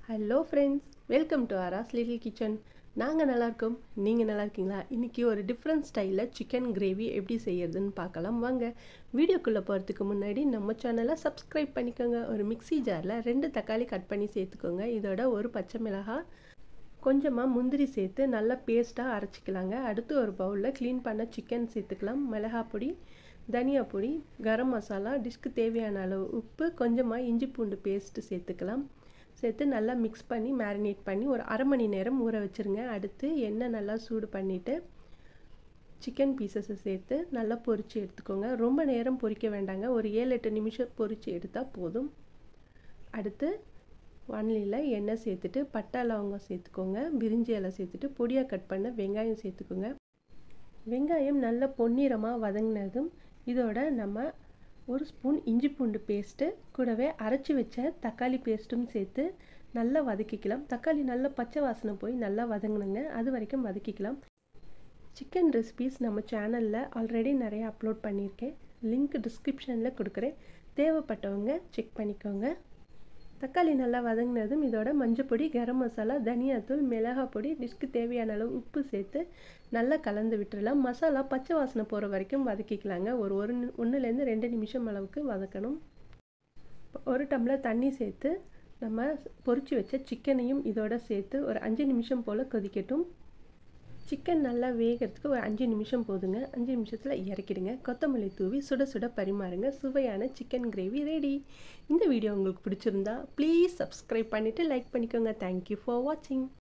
hello friends welcome to Aara's little kitchen நாங்கள் நல்லா இருக்கோம் நீங்கள் நல்லா இருக்கீங்களா இன்றைக்கி ஒரு டிஃப்ரெண்ட் ஸ்டைலில் சிக்கன் கிரேவி எப்படி செய்யறதுன்னு பார்க்கலாம் வாங்க வீடியோக்குள்ளே போகிறதுக்கு முன்னாடி நம்ம சேனலை சப்ஸ்கிரைப் பண்ணிக்கோங்க ஒரு மிக்ஸி ஜாரில் ரெண்டு தக்காளி கட் பண்ணி சேர்த்துக்கோங்க இதோட ஒரு பச்சை மிளகாய் கொஞ்சமாக முந்திரி சேர்த்து நல்லா பேஸ்ட்டாக அரைச்சிக்கலாங்க அடுத்து ஒரு பவுலில் க்ளீன் பண்ண சிக்கன் சேர்த்துக்கலாம் மிளகாய் பொடி தனியா பொடி கரம் மசாலா டிஷ்க்கு தேவையான அளவு உப்பு கொஞ்சமாக இஞ்சி பூண்டு பேஸ்ட்டு சேர்த்துக்கலாம் சேர்த்து நல்லா மிக்ஸ் பண்ணி மேரினேட் பண்ணி ஒரு அரை மணி நேரம் ஊற வச்சுருங்க அடுத்து எண்ணெய் நல்லா சூடு பண்ணிவிட்டு சிக்கன் பீசஸை சேர்த்து நல்லா பொரித்து எடுத்துக்கோங்க ரொம்ப நேரம் பொரிக்க வேண்டாங்க ஒரு ஏழு எட்டு நிமிஷம் பொரித்து எடுத்தால் போதும் அடுத்து வானிலையில் எண்ணெய் சேர்த்துட்டு பட்டை லவங்கம் சேர்த்துக்கோங்க பிரிஞ்சி இலை சேர்த்துட்டு பொடியாக கட் பண்ண வெங்காயம் சேர்த்துக்கோங்க வெங்காயம் நல்ல பொன்னிறமாக வதங்கினதும் இதோட நம்ம ஒரு ஸ்பூன் இஞ்சி பூண்டு பேஸ்ட்டு கூடவே அரைச்சி வச்ச தக்காளி பேஸ்ட்டும் சேர்த்து நல்லா வதக்கிக்கலாம் தக்காளி நல்லா பச்சை வாசனை போய் நல்லா வதங்கணுங்க அது வரைக்கும் வதக்கிக்கலாம் சிக்கன் ரெசிபீஸ் நம்ம சேனலில் ஆல்ரெடி நிறைய அப்லோட் பண்ணியிருக்கேன் லிங்க் டிஸ்கிரிப்ஷனில் கொடுக்குறேன் தேவைப்பட்டவங்க செக் பண்ணிக்கோங்க தக்காளி நல்லா வதங்கினதும் இதோட மஞ்சப்பொடி கரம் மசாலா தனியாத்தூள் மிளகாய் பொடி டிஷ்க்கு தேவையான அளவு உப்பு சேர்த்து நல்லா கலந்து விட்டுடலாம் மசாலா பச்சை வாசனை போகிற வரைக்கும் வதக்கிக்கலாங்க ஒரு ஒரு ஒன்றுலேருந்து ரெண்டு நிமிஷம் அளவுக்கு வதக்கணும் ஒரு டம்ளர் தண்ணி சேர்த்து நம்ம பொரிச்சு வச்ச சிக்கனையும் இதோட சேர்த்து ஒரு அஞ்சு நிமிஷம் போல் கொதிக்கட்டும் சிக்கன் நல்லா வேகிறதுக்கு ஒரு அஞ்சு நிமிஷம் போதுங்க அஞ்சு நிமிஷத்தில் இறக்கிடுங்க கொத்தமல்லி தூவி சுட சுட பரிமாறுங்க சுவையான சிக்கன் கிரேவி ரெடி இந்த வீடியோ உங்களுக்கு பிடிச்சிருந்தா ப்ளீஸ் சப்ஸ்கிரைப் பண்ணிவிட்டு லைக் பண்ணிக்கோங்க தேங்க்யூ ஃபார் வாட்சிங்